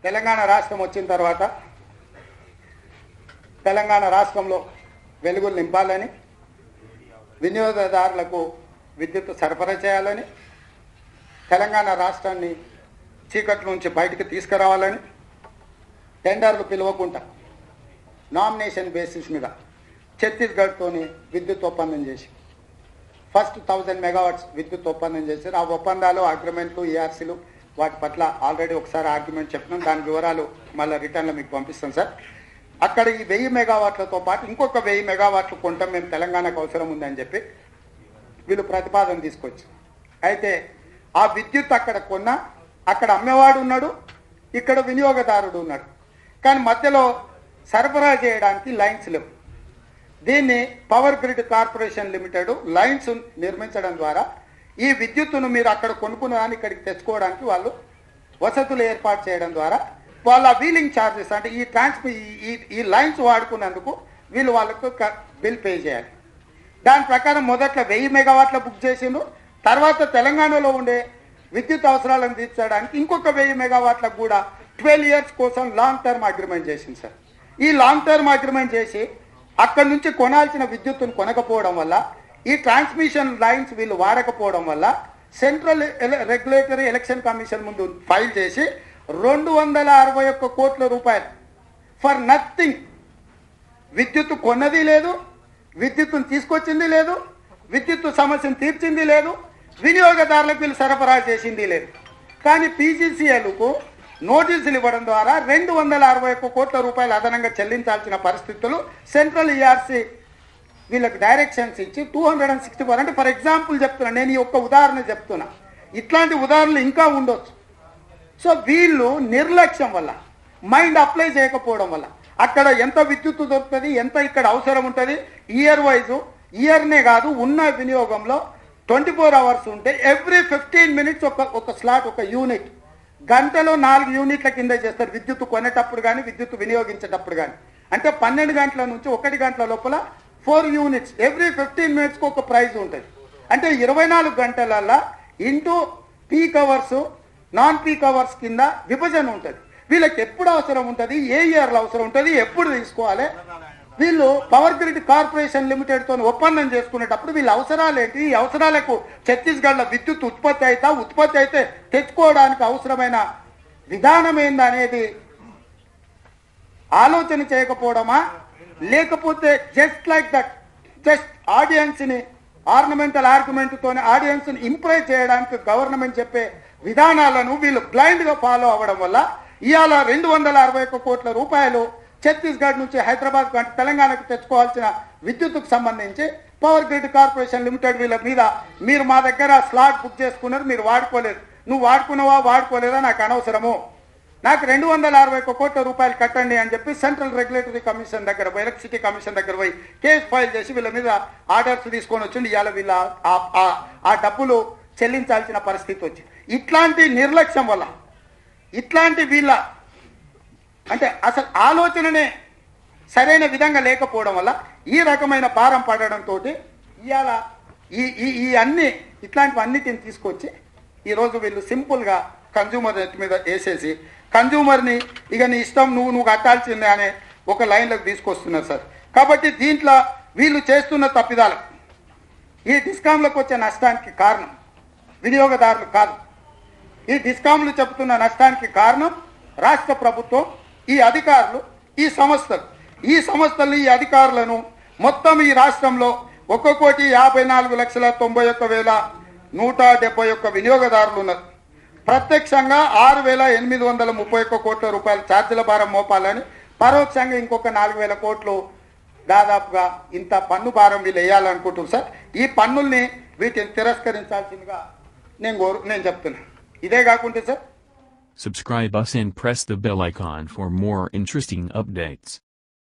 తెలంగాణ రాష్ట్రం వచ్చిన తర్వాత తెలంగాణ రాష్ట్రంలో వెలుగులు నింపాలని వినియోగదారులకు విద్యుత్ సరఫరా చేయాలని తెలంగాణ రాష్ట్రాన్ని చీకటి నుంచి బయటికి తీసుకురావాలని టెండర్లు పిలవకుండా నామినేషన్ బేసిస్ మీద ఛత్తీస్గఢ్తోని విద్యుత్ ఒప్పందం చేసి ఫస్ట్ థౌజండ్ మెగావాట్స్ విద్యుత్ ఒప్పందం చేశారు ఆ ఒప్పందాలు అగ్రిమెంట్లు ఏఆర్సీలు వాటి పట్ల ఆల్రెడీ ఒకసారి ఆర్గ్యుమెంట్ చెప్పినాం దాని వివరాలు మళ్ళీ రిటర్న్లో మీకు పంపిస్తాం సార్ అక్కడ ఈ వెయ్యి మెగావాట్లతో పాటు ఇంకొక వెయ్యి మెగావాట్లు కొంటాం మేము తెలంగాణకు అవసరం ఉందని చెప్పి వీళ్ళు ప్రతిపాదన తీసుకొచ్చి అయితే ఆ విద్యుత్ అక్కడ కొన్నా అక్కడ అమ్మేవాడు ఉన్నాడు ఇక్కడ వినియోగదారుడు ఉన్నాడు కానీ మధ్యలో సరఫరా చేయడానికి లైన్స్ లేవు దీన్ని power grid corporation limited lines నిర్మించడం ద్వారా ఈ విద్యుత్తును మీరు అక్కడ కొనుక్కున్న దాన్ని ఇక్కడికి తెచ్చుకోవడానికి వాళ్ళు వసతులు ఏర్పాటు చేయడం ద్వారా వాళ్ళ వీలింగ్ ఛార్జెస్ అంటే ఈ ట్రాన్స్మి ఈ ఈ లైన్స్ వాడుకున్నందుకు వీళ్ళు వాళ్ళకు క- బిల్ పే చేయాలి దాని ప్రకారం మొదట్లో వెయ్యి మెగావాట్ల బుక్ చేసిండ్రు తర్వాత తెలంగాణలో ఉండే విద్యుత్ అవసరాలను తీర్చడానికి ఇంకొక వెయ్యి మెగావాట్లకు కూడా ట్వెల్వ్ ఇయర్స్ కోసం లాంగ్ టర్మ్ అగ్రిమెంట్ చేసింది సార్ ఈ లాంగ్ టర్మ్ అగ్రిమెంట్ చేసి అక్కడి నుంచి కొనాల్సిన విద్యుత్తును కొనకపోవడం వల్ల ఈ ట్రాన్స్మిషన్ లైన్స్ వీళ్ళు వాడకపోవడం వల్ల సెంట్రల్ రెగ్యులేటరీ ఎలక్షన్ కమిషన్ ముందు ఫైల్ చేసి రెండు వందల అరవై ఒక్క కోట్ల రూపాయలు ఫర్ నథింగ్ విద్యుత్తు కొన్నది లేదు విద్యుత్తును తీసుకొచ్చింది లేదు విద్యుత్తు సమస్యను తీర్చింది లేదు వినియోగదారులకు వీళ్ళు సరఫరా చేసింది లేదు కానీ పీజీసీఎల్కు నోటీసులు ఇవ్వడం ద్వారా రెండు వందల అరవై ఒక్క కోట్ల రూపాయలు అదనంగా చెల్లించాల్సిన పరిస్థితులు సెంట్రల్ ఈఆర్సీ వీళ్ళకి డైరెక్షన్స్ ఇచ్చి two hundred and sixty four అంటే ఫర్ ఎగ్జాంపుల్ చెప్తున్నా నేను ఈ ఒక్క ఉదాహరణ చెప్తున్నా ఇట్లాంటి ఉదాహరణలు ఇంకా ఉండొచ్చు సో వీళ్ళు నిర్లక్ష్యం వల్ల మైండ్ అప్లై చేయకపోవడం వల్ల అక్కడ ఎంత విద్యుత్ దొరుకుతుంది ఎంత ఇక్కడ అవసరం ఉంటుంది ఇయర్ వైజ్ ఇయర్నే కాదు ఉన్న వినియోగంలో ట్వంటీ ఫోర్ అవర్స్ ఉంటే ఎవ్రీ ఫిఫ్టీన్ మినిట్స్ ఒక ఒక స్లాట్ ఒక యూనిట్ గంటలో నాలుగు యూనిట్ల కింద చేస్తారు విద్యుత్ కొనేటప్పుడు కానీ విద్యుత్ వినియోగించేటప్పుడు కానీ అంటే పన్నెండు గంటల నుంచి ఒకటి గంటల లోపల ఫోర్ యూనిట్స్ ఎవ్రీ ఫిఫ్టీన్ మినిట్స్కి ఒక ప్రైజ్ ఉంటుంది అంటే ఇరవై నాలుగు గంటలల్లా into peak hours non peak hours కింద విభజన ఉంటుంది వీళ్ళకి ఎప్పుడు అవసరం ఉంటుంది ఏ ఇయర్లో అవసరం ఉంటుంది ఎప్పుడు తీసుకోవాలి వీళ్ళు పవర్ గ్రిడ్ కార్పొరేషన్ లిమిటెడ్ తో ఒప్పందం చేసుకునేటప్పుడు వీళ్ళ అవసరాలు ఏంటి ఈ అవసరాలకు ఛత్తీస్గఢ్లో విద్యుత్ ఉత్పత్తి అయితే ఉత్పత్తి అయితే తెచ్చుకోవడానికి అవసరమైన విధానం ఏందనేది ఆలోచన చేయకపోవడమా లేకపోతే just like that just audience ని ఆర్నమెంటల్ ఆర్గ్యుమెంట్ తోని ఆడియన్స్ ని ఇంప్రెస్ చేయడానికి గవర్నమెంట్ చెప్పే విధానాలను వీళ్ళు బ్లైండ్ గా ఫాలో అవ్వడం వల్ల ఇవాళ రెండు వందల అరవై ఒక్క కోట్ల రూపాయలు ఛత్తీస్గఢ్ నుంచి హైదరాబాద్ కంటే తెలంగాణకు తెచ్చుకోవాల్సిన విద్యుత్తుకు సంబంధించి పవర్ గ్రిడ్ కార్పొరేషన్ లిమిటెడ్ వీళ్ళ మీద మీరు మా దగ్గర స్లాట్ బుక్ చేసుకున్నారు మీరు వాడుకోలేదు నువ్వు వాడుకున్నావా వాడుకోలేదా నాకు అనవసరము నాకు రెండు వందల అరవై ఒక్క కోట్ల రూపాయలు కట్టండి అని చెప్పి సెంట్రల్ రెగ్యులేటరీ కమిషన్ దగ్గర పోయి ఎలక్ట్రిసిటీ కమిషన్ దగ్గర పోయి కేసు ఫైల్ చేసి వీళ్ళ మీద ఆర్డర్స్ తీసుకొని వచ్చింది ఇవాళ వీళ్ళ ఆ- ఆ- ఆ డబ్బులు చెల్లించాల్సిన పరిస్థితి వచ్చింది ఇట్లాంటి నిర్లక్ష్యం వల్ల ఇట్లాంటి వీళ్ళ అంటే అసలు ఆలోచననే సరైన విధంగా లేకపోవడం వల్ల ఈ రకమైన భారం పడడంతో ఇవాళ ఈ ఈ ఈ అన్ని ఇట్లాంటివన్నిటిని తీసుకొచ్చి ఈరోజు వీళ్ళు సింపుల్గా కన్జ్యూమర్ నెట్ మీద వేసేసి కన్జ్యూమర్ని ఇక నీ ఇష్టం నువ్వు నువ్వు కట్టాల్సిందే అనే ఒక లైన్లోకి తీసుకొస్తున్నారు సార్ కాబట్టి దీంట్లో వీళ్ళు చేస్తున్న తప్పిదాలు ఈ డిస్కామ్లకు వచ్చే నష్టానికి కారణం వినియోగదారులు కాదు ఈ డిస్కామ్లు చెబుతున్న నష్టానికి కారణం రాష్ట్ర ప్రభుత్వం ఈ అధికారులు ఈ సంస్థలు ఈ సంస్థలు ఈ అధికారులను మొత్తం ఈ రాష్ట్రంలో ఒక్క కోటి యాభై నాలుగు లక్షల తొంభై ఒక్క వేల నూట డెబ్బై ఒక్క వినియోగదారులు ఉన్నారు ప్రత్యక్షంగా ఆరు వేల ఎనిమిది వందల ముప్పై ఒక్క కోట్ల రూపాయల ఛార్జీల భారం మోపాలని పరోక్షంగా ఇంకొక నాలుగు వేల కోట్లు దాదాపుగా ఇంత పన్ను భారం వీళ్ళు వేయాలనుకుంటున్నారు సార్ ఈ పన్నుల్ని వీటిని తిరస్కరించాల్సిందిగా నేను కోరు నేను చెప్తున్నాను ఇదే కాకుండా sir Subscribe us and press the bell icon for more interesting updates.